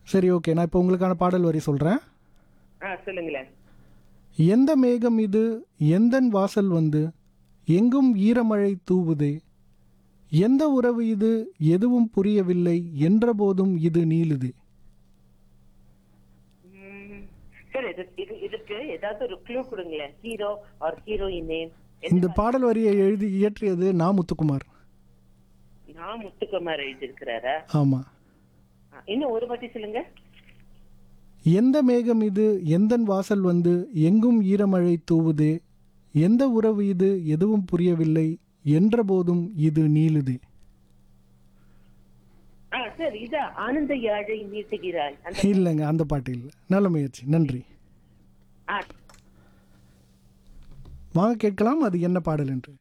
சரி ஓகே நான் இப்போ உங்களுக்கான பாடல் வரி சொல்கிறேன் ஆ சொல்லுங்களேன் எந்த மேகம் இது எந்தன் வாசல் வந்து எங்கும் ஈரமழை தூவுதே எந்த உறவு இது எதுவும் புரியவில்லை என்றபோதும் இது நீளுதே ம், சரி இது இது இதுக்கு ஏதாவது ஒரு க்ளூ கொடுங்களேன் ஹீரோ ஆர் ஹீரோயின் நேம் இந்த பாடல் வரியை எழுதி இயற்றியது நா முத்துக்குமார் நான் முத்துக்குமார் எழுதியிருக்கிறாரா ஆமாம் ஆ, இன்னும் ஒரு வாட்டி சொல்லுங்க எந்த மேகம் இது எந்தன் வாசல் வந்து எங்கும் ஈரமழை தூவுதே எந்த உறவு இது எதுவும் புரியவில்லை என்றபோதும் இது நீளுதே ஆ சார் இதா ஆனந்த யாழை நீட்டுகிறாய் அந்த இல்லைங்க அந்த பாட்டு இல்லை நல்ல முயற்சி நன்றி ஆ வாங்க கேட்கலாம் அது என்ன பாடல் என்று